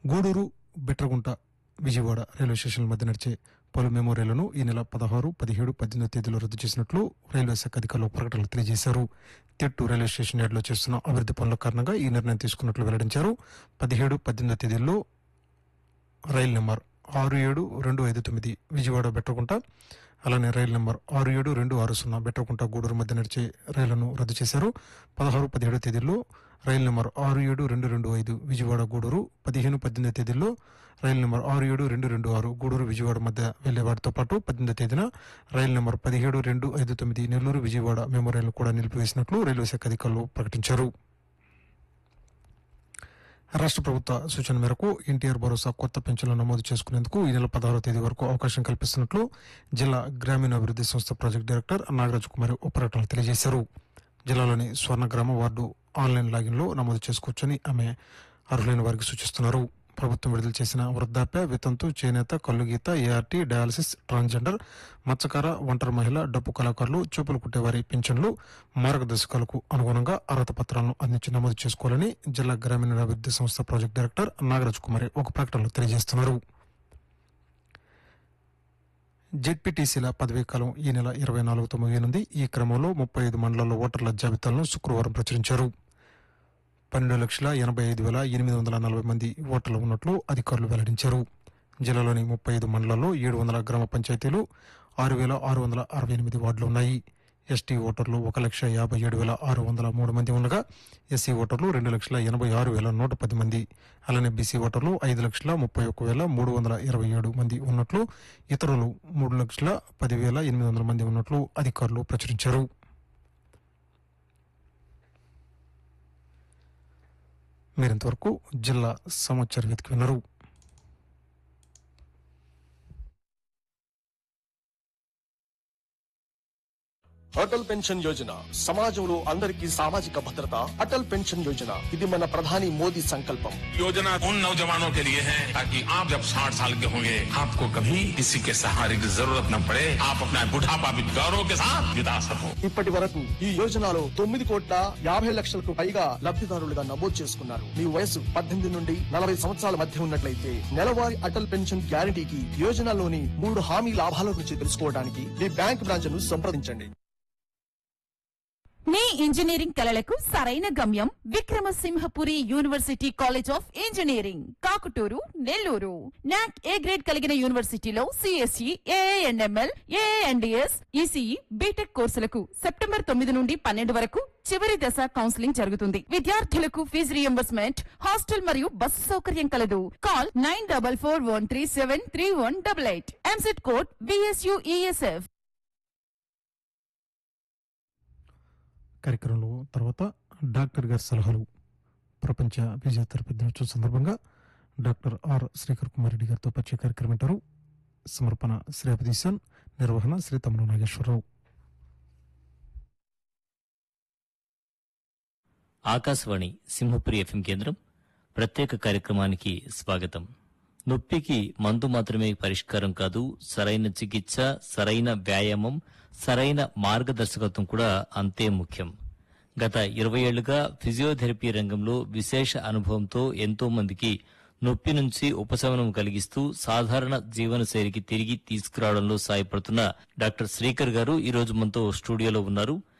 Gudur Bitragunta Vijayawada railway స్టేషన్ల మధ్య నడిచే పలు మెమోరియల్లను ఈ నెల పదహారు పదిహేడు పద్దెనిమిది తేదీలో రద్దు చేసినట్లు రైల్వే శాఖ అధికారులు ప్రకటనలు తెలియజేశారు తెట్టు రైల్వే స్టేషన్ యార్డులో చేస్తున్న అభివృద్ది పనుల కారణంగా ఈ నిర్ణయం తీసుకున్నట్లు వెల్లడించారు పదిహేడు పద్దెనిమిది తేదీల్లో రైలు నెంబర్ ఆరు ఏడు రెండు ఐదు తొమ్మిది విజయవాడ బెట్టకుంట అలానే రైలు నెంబర్ ఆరు ఏడు రెండు ఆరు సున్నా బెట్టకుంట గూడూరు మధ్య నడిచే రైళ్లను రద్దు చేశారు పదహారు పదిహేడు తేదీల్లో రైలు నెంబర్ ఆరు ఏడు రెండు రెండు ఐదు విజయవాడ గూడూరు పదిహేను పద్దెనిమిది తేదీల్లో రైలు నెంబర్ ఆరు ఏడు రెండు రెండు ఆరు గూడూరు విజయవాడ మధ్య వెళ్లే వాటితో పాటు పద్దెనిమిది తేదీన రైలు నెంబర్ పదిహేడు రెండు ఐదు తొమ్మిది నెల్లూరు విజయవాడ మెమోరియల్ కూడా నిలిపివేసినట్లు రైల్వే శాఖ అధికారులు ప్రకటించారు రాష్ట్ర ప్రభుత్వ సూచన మేరకు ఎన్టీఆర్ భరోసా కొత్త పెన్షన్లు నమోదు చేసుకునేందుకు ఈ నెల పదహారో తేదీ వరకు అవకాశం కల్పిస్తున్నట్లు జిల్లా గ్రామీణాభివృద్ధి సంస్థ ప్రాజెక్టు డైరెక్టర్ నాగరాజ్ కుమార్ ఒక ప్రకటనలో తెలియజేశారు జిల్లాలోని స్వర్ణగ్రామ వార్డు ఆన్లైన్ లాగిన్లో నమోదు చేసుకోవచ్చని ఆమె అర్హులైన వారికి సూచిస్తున్నారు ప్రభుత్వం విడుదల చేసిన వృద్ధాప్య వితంతు చేనేత కల్లుగీత ఏఆర్టీ డయాలసిస్ ట్రాన్స్జెండర్ మత్స్యకార ఒంటరి మహిళ డప్పు కళాకారులు చూపులు కుట్టేవారి పింఛన్లు మార్గదర్శకాలకు అనుగుణంగా అర్హత పత్రాలను అందించి నమోదు చేసుకోవాలని జిల్లా గ్రామీణాభివృద్ధి సంస్థ ప్రాజెక్టు డైరెక్టర్ నాగరాజ్ కుమారి ఒక ప్రకటనలో తెలియజేస్తున్నారు జెడ్పీటీసీల పదవీకాలం ఈ నెల ఇరవై నాలుగుతో ముగియనుంది ఈ క్రమంలో ముప్పై ఐదు మండలాల్లో ఓటర్ల జాబితాలను శుక్రవారం ప్రచురించారు పన్నెండు లక్షల ఎనభై ఐదు వేల ఎనిమిది వందల నలభై మంది ఓటర్లు ఉన్నట్లు అధికారులు వెల్లడించారు జిల్లాలోని ముప్పై ఐదు మండలాల్లో ఏడు వందల గ్రామ పంచాయతీలు ఆరు వేల ఆరు వందల అరవై ఎనిమిది వార్డులు ఉన్నాయి ఎస్టీ ఓటర్లు ఒక లక్ష యాభై ఏడు వేల ఆరు వందల మూడు మంది ఉండగా ఎస్సీ ఓటర్లు రెండు లక్షల ఎనభై ఆరు వేల నూట పది మంది అలానే బీసీ ఓటర్లు ఐదు లక్షల ముప్పై ఒక్క వేల మూడు వందల ఇరవై ఏడు మంది ఉన్నట్లు ఇతరులు మూడు లక్షల పది వేల ఎనిమిది వందల మంది ఉన్నట్లు అధికారులు ప్రచురించారు మీరింతవరకు జిల్లా సమాచార వేదిక విన్నారు అటల్ పెన్షన్ యోజన సమాజంలో అందరికీ సామాజిక భద్రత అటల్ పెన్షన్ యోజన ఇది మన ప్రధాని మోదీ సంకల్పం योजना उन नौजवानों के लिए है ताकि आप जब 60 साल के होंगे आपको कभी किसी के सहारे की जरूरत न पड़े आप अपना बुढ़ापा भी गौरव के साथ बिता सको ఇప్పటి వరకు ఈ యోజనలో తొమ్మిది కోట్ల యాభై లక్షలకు పైగా లబ్ధిదారులుగా నమోదు చేసుకున్నారు మీ వయసు పద్దెనిమిది నుండి నలభై సంవత్సరాల మధ్య ఉన్నట్లయితే నెలవారీ అటల్ పెన్షన్ గ్యారంటీకి యోజనలోని మూడు హామీ లాభాల గురించి తెలుసుకోవడానికి మీ బ్యాంక్ బ్రాంచ్ ను సంప్రదించండి మీ ఇంజనీరింగ్ కలలకు సరైన గమ్యం Vikrama Simhapuri university college of engineering Kakuturu Nellore NAAC A grade కలిగిన యూనివర్సిటీలో CSE ANML ANDS ECE BTech కోర్సులకు సెప్టెంబర్ తొమ్మిది నుండి పన్నెండు వరకు చివరి దశ కౌన్సిలింగ్ జరుగుతుంది విద్యార్థులకు ఫీజు రియంబర్స్మెంట్ హాస్టల్ మరియు బస్సు సౌకర్యం కలదు call nine double four one three seven three one double eight EAMCET code BSUESF కార్యక్రమంలో తర్వాత డాక్టర్ గారి సలహాలు ప్రపంచ ఫిజియోథెరపీ దినోత్సవం సందర్భంగా డాక్టర్ ఆర్ శ్రీకర్ కుమార్ రెడ్డి గారితో పరిచయ కార్యక్రమం వింటారు సమర్పణ శ్రీపదీశన్ నిర్వహణ శ్రీ తమన నాగేశ్వరరావు ఆకాశవాణి సింహపురి ఎఫ్ఎం కేంద్రం ప్రత్యేక కార్యక్రమానికి స్వాగతం నొప్పికి మందు మాత్రమే పరిష్కారం కాదు సరైన చికిత్స సరైన వ్యాయామం సరైన మార్గదర్శకత్వం కూడా అంతే ముఖ్యం గత ఇరవై ఏళ్లుగా ఫిజియోథెరపీ రంగంలో విశేష అనుభవంతో ఎంతో మందికి నొప్పి నుంచి ఉపశమనం కలిగిస్తూ సాధారణ జీవనశైలికి తిరిగి తీసుకురావడంలో సాయపడుతున్న డాక్టర్ శ్రీకర్ గారు ఈ రోజు మనతో స్టూడియోలో ఉన్నారు